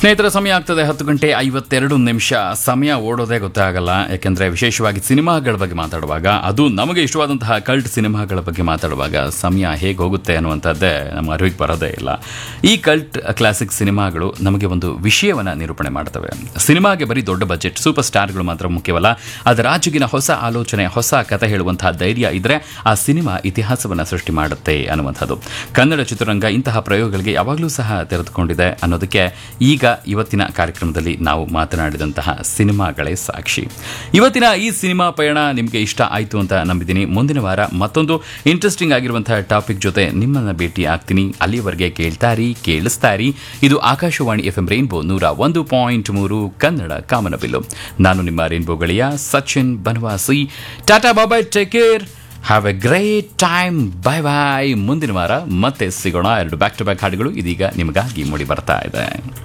ಸ್ನೇಹಿತರ ಸಮಯ ಆಗ್ತದೆ ಹತ್ತು ಗಂಟೆ ಐವತ್ತೆರಡು ನಿಮಿಷ ಸಮಯ ಓಡೋದೇ ಗೊತ್ತಾಗಲ್ಲ ಯಾಕೆಂದ್ರೆ ವಿಶೇಷವಾಗಿ ಸಿನಿಮಾಗಳ ಬಗ್ಗೆ ಮಾತಾಡುವಾಗ ಅದು ನಮಗೆ ಇಷ್ಟವಾದಂತಹ ಕಲ್ಟ್ ಸಿನಿಮಾಗಳ ಬಗ್ಗೆ ಮಾತಾಡುವಾಗ ಸಮಯ ಹೇಗೆ ಹೋಗುತ್ತೆ ಅನ್ನುವಂಥದ್ದೇ ನಮ್ಮ ಅರಿವಿಗೆ ಬರೋದೇ ಇಲ್ಲ ಈ ಕಲ್ಟ್ ಕ್ಲಾಸಿಕ್ ಸಿನಿಮಾಗಳು ನಮಗೆ ಒಂದು ವಿಷಯವನ್ನು ನಿರೂಪಣೆ ಮಾಡ್ತವೆ ಸಿನಿಮಾಗೆ ಬರೀ ದೊಡ್ಡ ಬಜೆಟ್ ಸೂಪರ್ ಸ್ಟಾರ್ಗಳು ಮಾತ್ರ ಮುಖ್ಯವಲ್ಲ ಅದರ ಆಚೆಗಿನ ಹೊಸ ಆಲೋಚನೆ ಹೊಸ ಕಥೆ ಹೇಳುವಂತಹ ಧೈರ್ಯ ಇದ್ರೆ ಆ ಸಿನಿಮಾ ಇತಿಹಾಸವನ್ನು ಸೃಷ್ಟಿ ಮಾಡುತ್ತೆ ಅನ್ನುವಂಥದ್ದು ಕನ್ನಡ ಚಿತ್ರರಂಗ ಇಂತಹ ಪ್ರಯೋಗಗಳಿಗೆ ಯಾವಾಗಲೂ ಸಹ ತೆರೆದುಕೊಂಡಿದೆ ಅನ್ನೋದಕ್ಕೆ ಈಗ ಇವತ್ತಿನ ಕಾರ್ಯಕ್ರಮದಲ್ಲಿ ನಾವು ಮಾತನಾಡಿದಂತಹ ಸಿನಿಮಾಗಳೇ ಸಾಕ್ಷಿ ಇವತ್ತಿನ ಈ ಸಿನಿಮಾ ಪಯಣ ನಿಮಗೆ ಇಷ್ಟ ಆಯಿತು ಅಂತ ನಂಬಿದ್ದೀನಿ ಮುಂದಿನ ವಾರ ಮತ್ತೊಂದು ಇಂಟ್ರೆಸ್ಟಿಂಗ್ ಆಗಿರುವಂತಹ ಟಾಪಿಕ್ ಜೊತೆ ನಿಮ್ಮನ್ನ ಭೇಟಿ ಆಗ್ತೀನಿ ಅಲ್ಲಿವರೆಗೆ ಕೇಳ್ತಾರಿ ಕೇಳಿಸ್ತಾರಿ ಇದು ಆಕಾಶವಾಣಿ ಎಫ್ ಎಂ ರೈನ್ಬೋ ನೂರ ಒಂದು ಪಾಯಿಂಟ್ ಮೂರು ಕನ್ನಡ ಕಾಮನಬಿಲ್ಲು ನಾನು ನಿಮ್ಮ ರೈನ್ಬೋ ಗೆಳೆಯ ಸಚಿನ್ ಬನವಾಸಿ ಟಾಟಾ ಬಾಬಾಯ್ take care have a great time bye bye ಮುಂದಿನ ವಾರ ಮತ್ತೆ ಸಿಗೋಣ ಎರಡು ಬ್ಯಾಕ್ ಟು ಬ್ಯಾಕ್ ಹಾಡುಗಳು ಇದೀಗ ನಿಮಗಾಗಿ ಮೂಡಿ ಬರ್ತಾ ಇದೆ